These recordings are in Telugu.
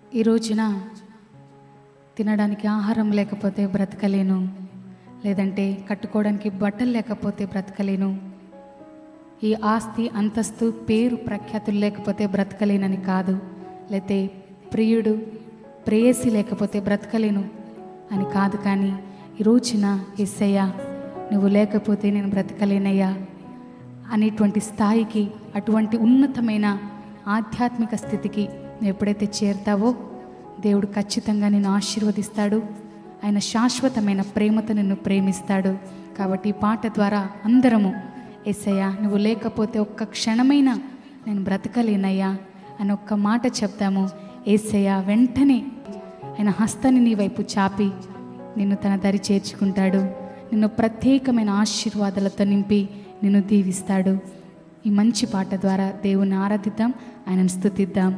ఈ రోజున తినడానికి ఆహారం లేకపోతే బ్రతకలేను లేదంటే కట్టుకోవడానికి బట్టలు లేకపోతే బ్రతకలేను ఈ ఆస్తి అంతస్తు పేరు ప్రఖ్యాతులు లేకపోతే బ్రతకలేనని కాదు లేతే ప్రియుడు ప్రేయసి లేకపోతే బ్రతకలేను అని కాదు కానీ ఈ రోజున ఎస్సయ్యా నువ్వు లేకపోతే నేను బ్రతకలేనయ్యా అనేటువంటి స్థాయికి అటువంటి ఉన్నతమైన ఆధ్యాత్మిక స్థితికి నువ్వు ఎప్పుడైతే చేరుతావో దేవుడు ఖచ్చితంగా నిన్ను ఆశీర్వదిస్తాడు ఆయన శాశ్వతమైన ప్రేమతో నిన్ను ప్రేమిస్తాడు కాబట్టి ఈ పాట ద్వారా అందరము ఎస్సయ్యా నువ్వు లేకపోతే ఒక్క క్షణమైనా నేను బ్రతకలేనయ్యా అని ఒక్క మాట చెప్తాము ఏసయ్యా వెంటనే ఆయన హస్తాన్ని నీ వైపు చాపి నిన్ను తన దరి చేర్చుకుంటాడు నిన్ను ప్రత్యేకమైన ఆశీర్వాదాలతో నింపి నిన్ను దీవిస్తాడు ఈ మంచి పాట ద్వారా దేవుని ఆరాధిద్దాం ఆయనను స్తుతిద్దాం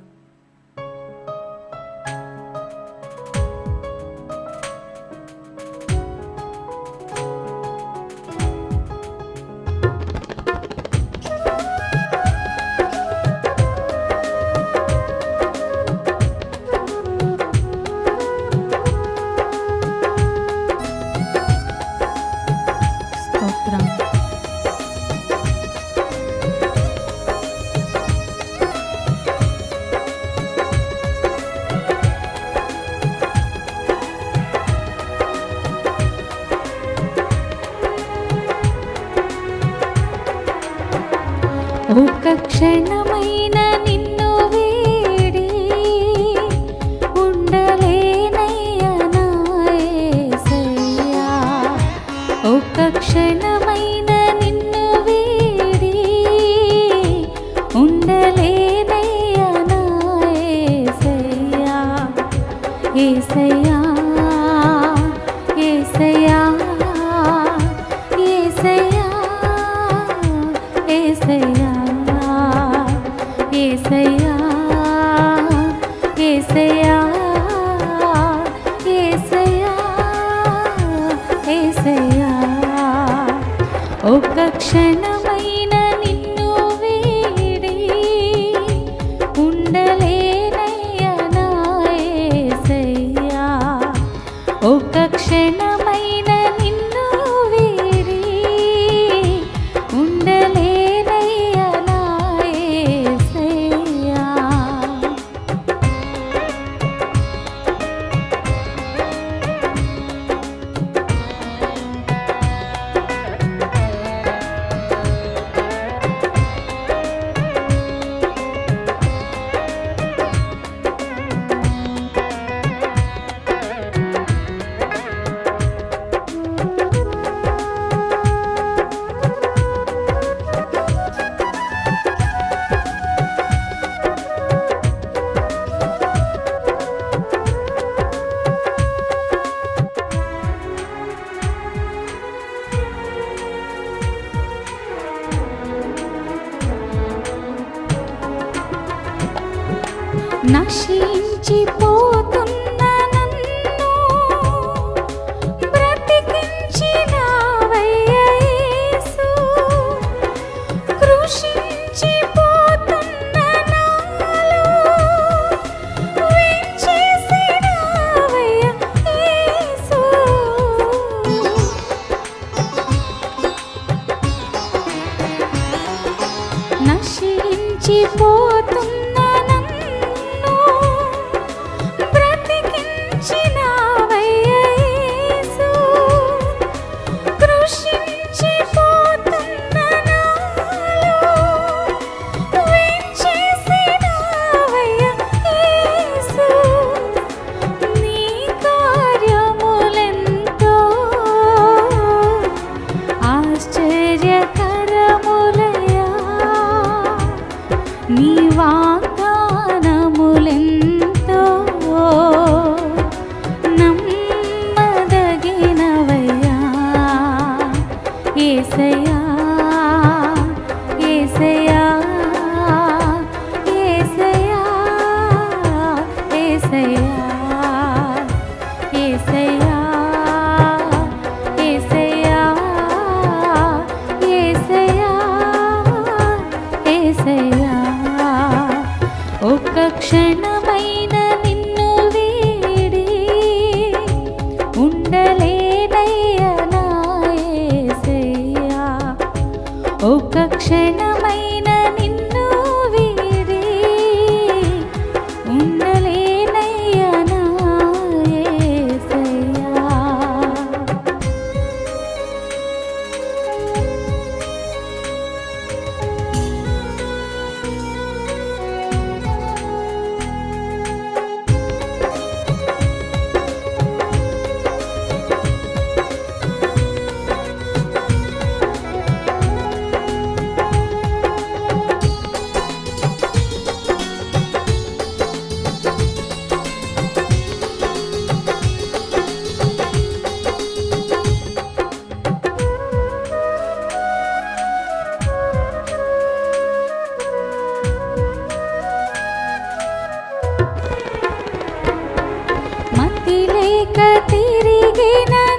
స్తోత్రం ఒక క్షణమైన నిన్ను వీడి ఉండలేనయ్యా నా యేసయ్యా ఒక క్షణమైన నిన్ను వీడి ఉండలేనయ్యా నా యేసయ్యా యేసయ్యా యేసయ్యా యేసయ్యా యేసయ్యా యేసయ్యా యేసయ్యా యేసయ్యా యేసయ్యా ఒక క్షణమైన నిన్ను వీడి ఉండలేనయ్యా నా యేసయ్యా ఒక క్షణమైన నిన్ను వీడి ఉండలేనయ్యా నా యేసయ్యా నశించిపోతున్న నన్ను బ్రతికించినావయ్యా యేసు. కృషించిపోతున్న నాలో వేంచేసినావయ్యా యేసు. నశించిపోతున్న నన్ను బ్రతికించినావయ్యా యేసు. కృషించిపోతున్న నాలో వేంచేసినావయ్యా యేసు. నీ కార్యములెంతో ఆశ్చర్యకరములయా నీ వాగ్దానములెంతో నమ్మదగినవయ్యా ఏసయ్యా ఏసయ్యా ఏసయ్యా ఏసయ్యా ఏసయ్యా ఏసయ్యా ఏసయ్యా ఏసయ్యా ఒక క్షణమైన నీ లేక తిరిగిన